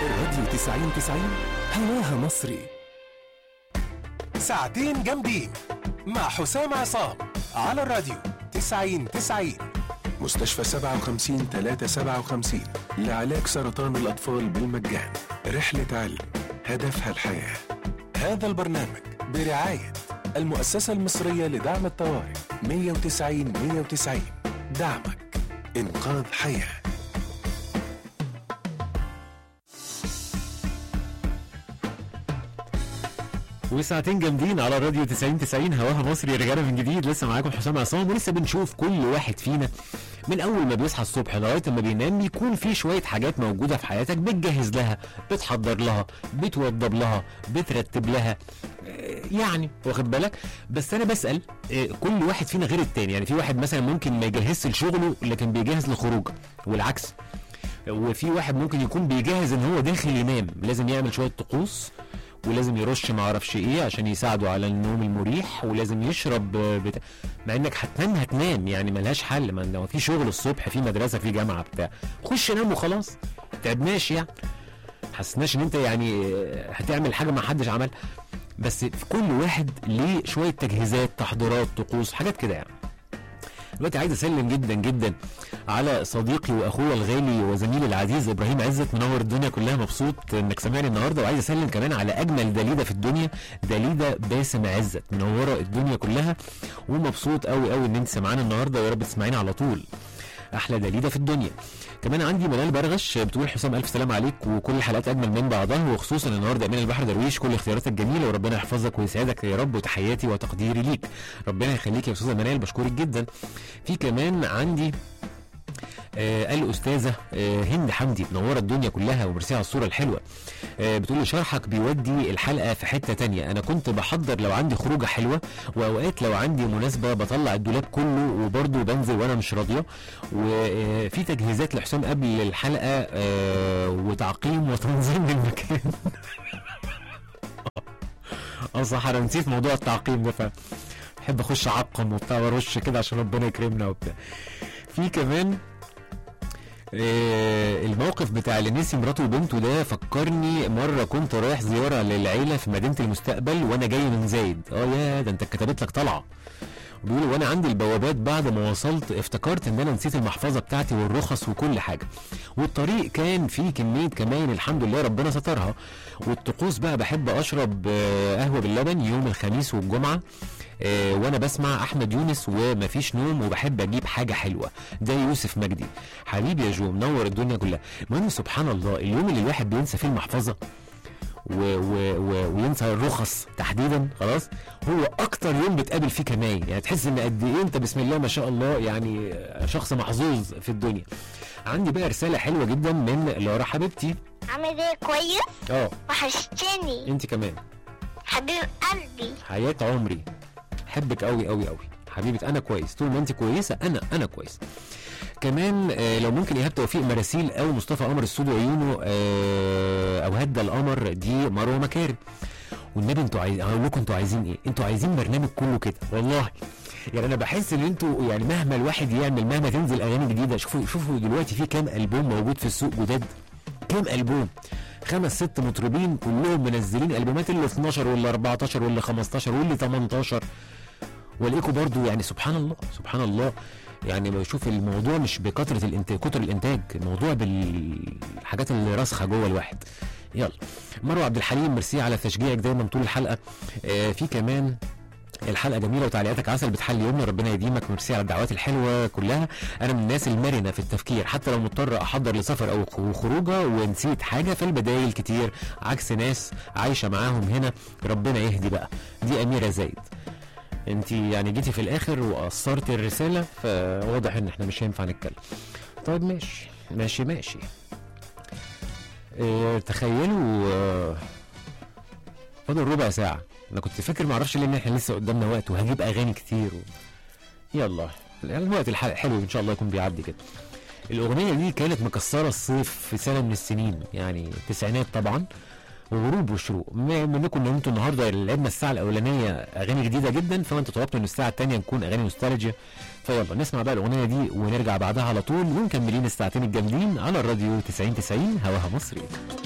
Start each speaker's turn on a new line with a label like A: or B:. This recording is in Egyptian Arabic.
A: الراديو 90 90 هواها مصري
B: ساعتين جامدين مع حسام عصام على الراديو 90 90
A: مستشفى 57 357 لعلاج سرطان الأطفال بالمجان رحلة علم هدفها الحياة هذا البرنامج برعاية المؤسسة المصرية لدعم الطوارئ 190 190 دعمك إنقاذ حياه
C: وساعتين جامدين على راديو 90 90 هواها مصري رجعنا من جديد لسه معاكم حسام عصام ولسه بنشوف كل واحد فينا من اول ما بيصحى الصبح لغايه ما بينام يكون في شويه حاجات موجوده في حياتك بتجهز لها بتحضر لها بتوضب لها بترتب لها آه، يعني واخد بالك بس انا بسال آه، كل واحد فينا غير التاني يعني في واحد مثلا ممكن ما يجهزش لشغله لكن بيجهز لخروج والعكس وفي واحد ممكن يكون بيجهز ان هو داخل ينام لازم يعمل شويه طقوس ولازم يرش ما اعرفش ايه عشان يساعده على النوم المريح ولازم يشرب آه، بتا... مع انك هتنام هتنام يعني ملهاش حل ما لو في شغل الصبح في مدرسه في جامعه بتاع خش نام وخلاص تعبناش يعني حسناش ان انت يعني آه، هتعمل حاجه ما حدش عملها بس في كل واحد ليه شويه تجهيزات تحضيرات طقوس حاجات كده يعني دلوقتي عايز اسلم جدا جدا على صديقي واخويا الغالي وزميلي العزيز ابراهيم عزت منور الدنيا كلها مبسوط انك سامعني النهارده وعايز اسلم كمان على اجمل دليده في الدنيا دليده باسم عزت منوره الدنيا كلها ومبسوط قوي قوي ان انت سامعانا النهارده ويا رب تسمعينا على طول احلى دليده في الدنيا كمان عندي منال برغش بتقول حسام الف سلام عليك وكل الحلقات اجمل من بعضها وخصوصا النهارده امين البحر درويش كل اختياراتك جميله وربنا يحفظك ويسعدك يا رب وتحياتي وتقديري ليك ربنا يخليك يا استاذه منال بشكرك جدا في كمان عندي آه الاستاذه آه هند حمدي منوره الدنيا كلها وميرسي على الصوره الحلوه آه بتقول لي شرحك بيودي الحلقه في حته تانية انا كنت بحضر لو عندي خروجه حلوه واوقات لو عندي مناسبه بطلع الدولاب كله وبرضه بنزل وانا مش راضيه وفي تجهيزات لحسام قبل الحلقه آه وتعقيم وتنظيم للمكان اه صح انا نسيت موضوع التعقيم ده فعلا بحب اخش اعقم وبتاع وارش كده عشان ربنا يكرمنا وبتاع في كمان آه، الموقف بتاع اللي نسي مراته وبنته ده فكرني مره كنت رايح زياره للعيله في مدينه المستقبل وانا جاي من زايد اه يا ده انت كتبت لك طلعه بيقولوا وانا عندي البوابات بعد ما وصلت افتكرت ان انا نسيت المحفظه بتاعتي والرخص وكل حاجه والطريق كان فيه كميه كمان الحمد لله ربنا سترها والطقوس بقى بحب اشرب آه، قهوه باللبن يوم الخميس والجمعه آه، وانا بسمع احمد يونس ومفيش نوم وبحب اجيب حاجه حلوه ده يوسف مجدي حبيبي يا جو منور الدنيا كلها المهم سبحان الله اليوم اللي الواحد بينسى فيه المحفظه و و و وينسى الرخص تحديدا خلاص هو اكتر يوم بتقابل فيه كمان يعني تحس ان قد ايه انت بسم الله ما شاء الله يعني شخص محظوظ في الدنيا عندي بقى رساله حلوه جدا من لارا حبيبتي
D: عامل ايه كويس
C: اه
D: وحشتني
C: انت كمان
D: حبيب قلبي
C: حياه عمري حبك قوي قوي قوي حبيبه انا كويس طول ما انت كويسه انا انا كويس كمان آه لو ممكن ايهاب توفيق مراسيل او مصطفى قمر السود عيونه آه او هدى القمر دي مروه مكارم والنبي انتوا عايزين اقول لكم انتوا عايزين ايه؟ انتوا عايزين برنامج كله كده والله يعني انا بحس ان انتوا يعني مهما الواحد يعمل مهما تنزل اغاني جديده شوفوا شوفوا دلوقتي في كام البوم موجود في السوق جداد كام البوم خمس ست مطربين كلهم منزلين البومات اللي 12 واللي 14 واللي 15 واللي 18 والايكو برضو يعني سبحان الله سبحان الله يعني بشوف الموضوع مش بكثره الانتاج كتر الانتاج الموضوع بالحاجات اللي راسخه جوه الواحد يلا مروه عبد الحليم ميرسي على تشجيعك دايما طول الحلقه آه في كمان الحلقه جميله وتعليقاتك عسل بتحل يومنا ربنا يديمك ميرسي على الدعوات الحلوه كلها انا من الناس المرنه في التفكير حتى لو مضطر احضر لسفر او خروجه ونسيت حاجه فالبدايل كتير عكس ناس عايشه معاهم هنا ربنا يهدي بقى دي اميره زايد انت يعني جيتي في الاخر وقصرتي الرساله فواضح ان احنا مش هينفع نتكلم طيب ماشي ماشي ماشي اه تخيلوا اه فاضل ربع ساعه انا كنت فاكر معرفش ليه ان احنا لسه قدامنا وقت وهجيب اغاني كتير و... يلا الوقت الحلقة حلو ان شاء الله يكون بيعدي كده الاغنيه دي كانت مكسره الصيف في سنه من السنين يعني التسعينات طبعا وغروب وشروق بما انكم ان انتوا النهارده لعبنا الساعه الاولانيه اغاني جديده جدا فانتوا طلبتوا ان الساعه الثانيه نكون اغاني نوستالجيا فيلا نسمع بقى الاغنيه دي ونرجع بعدها على طول ومكملين الساعتين الجامدين على الراديو 90 90 هواها مصري